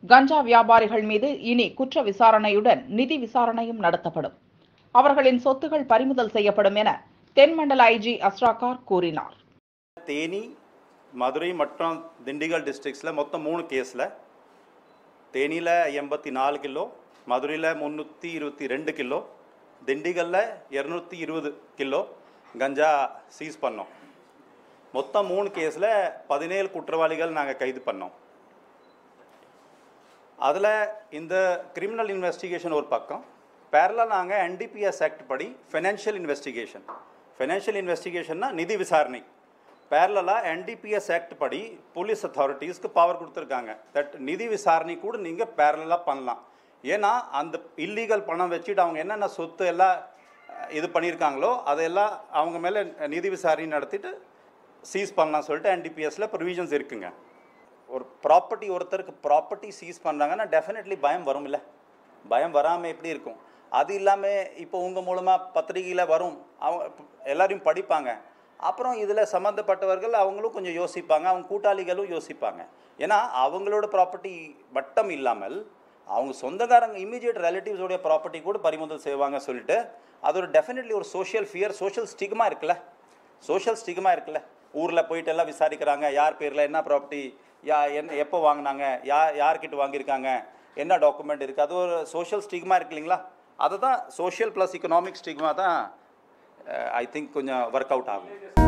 கஞ்சா வியாபாரிகள் மீது இனி குற்ற விசாரணையுடன் நிதி விசாரணையும் நடத்தப்படும் அவர்களின் சொத்துகள் பறிமுதல் செய்யப்படும் என தென்மண்டல ஐஜி அஸ்ராகார் கூறினார் தேனி மதுரை மற்றும் திண்டிக்கல் டிஸ்ட்ரிக்ஸில் மொத்தம் மூணு கேஸில் தேனியில் எண்பத்தி நாலு கிலோ மதுரையில் முந்நூற்றி இருபத்தி ரெண்டு கிலோ திண்டிக்கல்ல இரநூத்தி இருபது கிலோ கஞ்சா சீஸ் பண்ணோம் மொத்தம் மூணு கேஸில் பதினேழு குற்றவாளிகள் நாங்கள் கைது பண்ணோம் அதில் இந்த கிரிமினல் இன்வெஸ்டிகேஷன் ஒரு பக்கம் பேரலாக நாங்கள் என்டிபிஎஸ் ஆக்ட் படி ஃபைனான்ஷியல் இன்வெஸ்டிகேஷன் ஃபைனான்ஷியல் இன்வெஸ்டிகேஷன்னா நிதி விசாரணை பேரலாக என்டிபிஎஸ் ஆக்ட் படி போலீஸ் அத்தாரிட்டிஸ்க்கு பவர் கொடுத்துருக்காங்க தட் நிதி விசாரணை கூட நீங்கள் பேரலாக பண்ணலாம் ஏன்னா அந்த இல்லீகல் பணம் வச்சுட்டு அவங்க என்னென்ன சொத்து எல்லாம் அஹ், இது பண்ணியிருக்காங்களோ அதெல்லாம் அவங்க மேலே நிதி விசாரணை நடத்திட்டு சீஸ் பண்ணலாம் சொல்லிட்டு என்டிபிஎஸ்ல ப்ரொவிஷன்ஸ் இருக்குங்க ஒரு ப்ராப்பர்ட்டி ஒருத்தருக்கு ப்ராப்பர்ட்டி சீஸ் பண்ணுறாங்கன்னா டெஃபினெட்லி பயம் வரும் இல்லை பயம் வராமல் எப்படி இருக்கும் அது இல்லாமல் இப்போ உங்கள் மூலமாக பத்திரிகையில் வரும் அவங்க எல்லாரையும் படிப்பாங்க அப்புறம் இதில் சம்மந்தப்பட்டவர்கள் அவங்களும் கொஞ்சம் யோசிப்பாங்க அவங்க கூட்டாளிகளும் யோசிப்பாங்க ஏன்னா அவங்களோட ப்ராப்பர்ட்டி வட்டம் இல்லாமல் அவங்க சொந்தக்காரங்க இமீடியட் ரிலேட்டிவ்ஸோடைய ப்ராப்பர்ட்டி கூட பறிமுதல் செய்வாங்க சொல்லிட்டு அது ஒரு டெஃபினெட்லி ஒரு சோஷியல் ஃபியர் சோஷியல் ஸ்டிக்மா இருக்குல்ல சோஷியல் ஸ்டிக்மா இருக்குல்ல ஊரில் போயிட்டு எல்லாம் விசாரிக்கிறாங்க யார் பேரில் என்ன ப்ராப்பர்ட்டி யா என்ன எப்போ வாங்கினாங்க யா யார்கிட்ட வாங்கியிருக்காங்க என்ன டாக்குமெண்ட் இருக்குது அது ஒரு சோஷியல் ஸ்டிக்மா இருக்கு இல்லைங்களா அதை தான் சோஷியல் ப்ளஸ் economic ஸ்டிக்மா தான் ஐ திங்க் கொஞ்சம் ஒர்க் அவுட் ஆகும்